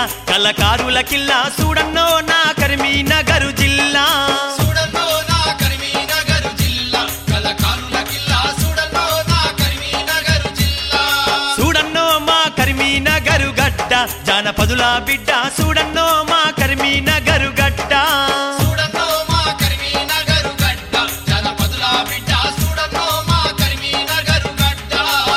కళకారుల కిల్లా చూడన్నో నా కరీంనగర్ జిల్లా చూడన్నో నా కరీంనగర్ జిల్లా కళాకారుల కిల్లా చూడన్నో నా కరీంనగర్ జిల్లా చూడన్నో మా కరీంనగర్ గడ్డ జానపదుల బిడ్డ చూడన్నో మా కరీంనగర్ గడ్డ చూడన్నో మా కరీంనగర్ గడ్డ జనపదుల బిడ్డ చూడన్నో మా కరీంనగర్ గడ్డ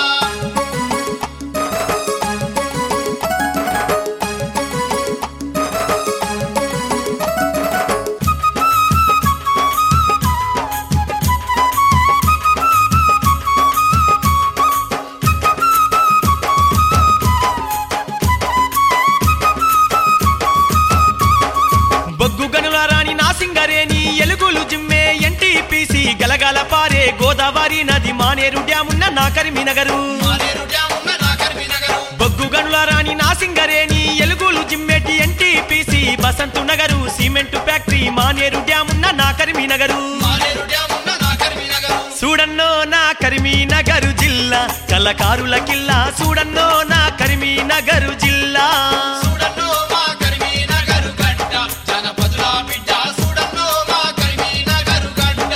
బొగ్గు గనుల రాణి నాసింగరేని ఎలుగులు జిమ్మే ఎన్టీపీసీ గలగల పారే గోదావరి నది మానేరు డ్యామున్న నా కరీంనగరు మానేరు డ్యామ్ ఉన్న నా కరీంనగర్ బొగ్గు గనుల రాణి నాసింగరేని ఎలుగులు జిమ్మేటి NTPC Basanth Nagar cement factory Maneru డ్యామున్న నా కరీంనగరు మానేరు డ్యామ్ ఉన్న నా కరీంనగర్ చూడన్నో నా కరీంనగర్ జిల్లా కళకారుల కిల్లా చూడన్నో నా కరీంనగర్ జిల్లా చూడన్నో మా కరీంనగర్ గడ్డ జనపదుల బిడ్డ చూడన్నో మా కరీంనగర్ గడ్డ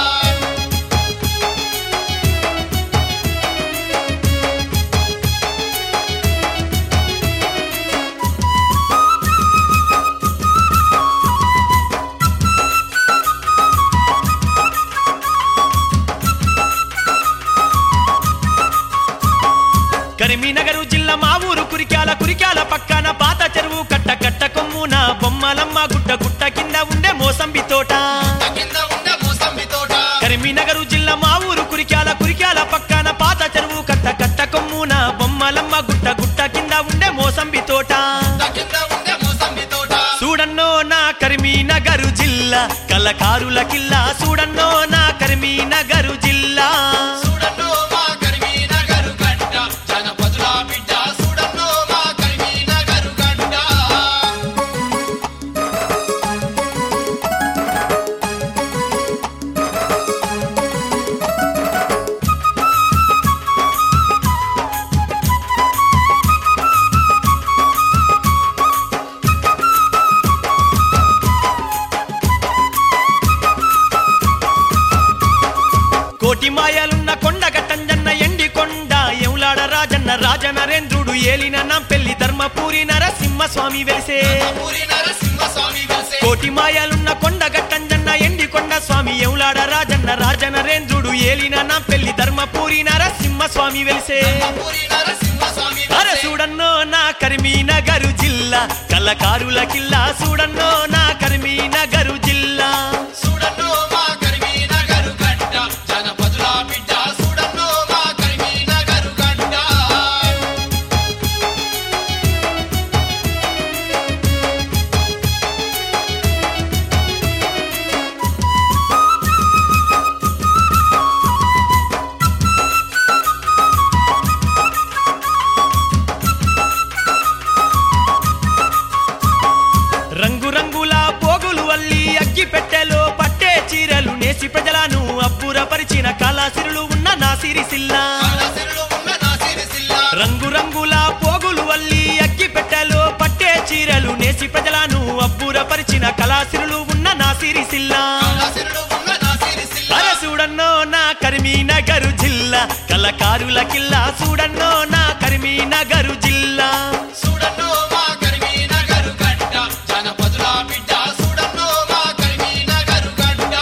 కరీంనగర్ జిల్లా మా ఊరు కురికాల కురికాల పక్కన పాత చెరువు కట్ట కట్ట కొమ్మున బొమ్మలమ్మ గుట్ట గుట్ట కింద ఉండే మోసంబి తోట కింద ఉండే మోసంబి తోట కరీంనగర్ జిల్లా మా ఊరు కురికాల కురికాల పక్కన పాత చెరువు కట్ట కట్ట కొమ్మున బొమ్మలమ్మ గుట్ట గుట్ట కింద ఉండే మోసంబి తోట కింద ఉండే మోసంబి తోట చూడన్నో నా కరీంనగర్ జిల్లా కళకారుల కిల్లా చూడన్నో నా కరీంనగర్ జిల్లా చూడన్నో మా కరీంనగర్ గడ్డ జనపదుల బిడ్డ చూడన్నో మా కరీంనగర్ గడ్డ కోటి మాయలున్న కొండ గట్టంజన్న ఎండి కొండ ఎవులాడ రాజన్న రాజ నరేంద్రుడు ఏలిన నంపెల్లి ధర్మపూరి నరసింహ స్వామి వెలిసే పూరి నరసింహ స్వామి వెలిసే కోటి మాయలున్న కొండ గట్టంజన్న ఎండి కొండ స్వామి ఎవులాడ రాజన్న రాజ నరేంద్రుడు ఏలిన నంపెల్లి ధర్మపూరి నరసింహ స్వామి వెలిసే పూరి నరసింహ స్వామి అర వెలిసే చూడన్నో నా కరీంనగర్ జిల్లా కళకారుల కిల్లా చూడన్నో నా కరీంనగర్ జిల్లా చూడన్నో మా కరీంనగర్ గడ్డ జనపదుల బిడ్డ చూడన్నో మా కరీంనగర్ గడ్డ రంగురంగుల పోగులు అల్లి అగ్గి పెట్టెలో పట్టే చీరలు నేసి ప్రజలను అబ్బురపరిచిన కళాసిరులు ఉన్న నా సిరిసిల్ల కాళాసిరులు ఉన్న నా సిరిసిల్ల రంగురంగుల పోగులు అల్లి అగ్గి పెట్టెలో పట్టే చీరలు నేసి ప్రజలను అబ్బురపరిచిన కళాసిరులు ఉన్న నా సిరిసిల్ల కాళాసిరులు ఉన్న నా సిరిసిల్ల అర చూడన్నో నా కరీంనగర్ జిల్లా కళకారుల కిల్లా చూడన్నో నా కరీంనగర్ జిల్లా చూడన్నో మా కరీంనగర్ గడ్డ జనపదుల బిడ్డ చూడన్నో మా కరీంనగర్ గడ్డ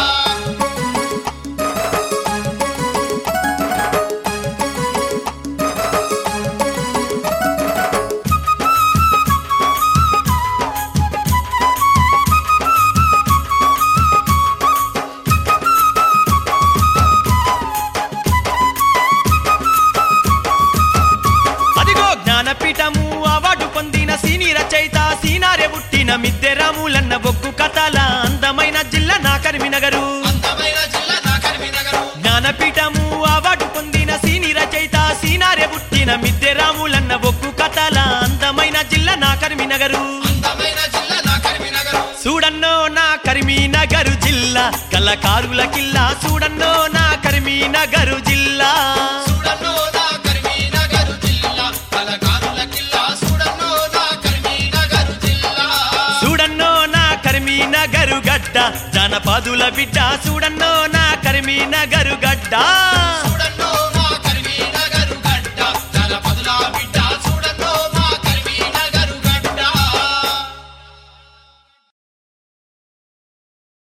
అదిగో జ్ఞానపీఠము అవార్డు పొందిన సీని రచయిత సీనారే పుట్టిన మిద్దెరాములన్న బొగ్గు కథల అందమైన జిల్లా నా కరీంనగరు అందమైన జిల్లా నా కరీంనగర్ జ్ఞానపీఠము అవార్డు పొందిన సీని రచయిత సీనారే పుట్టిన మిద్దెరాములన్న బొగ్గు కథల అందమైన జిల్లా నా కరీంనగరు అందమైన జిల్లా నా కరీంనగర్ చూడన్నో నా కరీంనగర్ జిల్లా కళకారుల కిల్లా చూడన్నో నా కరీంనగర్ జిల్లా చూడన్నో నా కరీంనగర్ జిల్లా కళాకారుల కిల్లా చూడన్నో నా కరీంనగర్ గడ్డ జానపదుల బిడ్డ చూడన్నో నా కరిమీనగరు గడ్డ చూడన్నో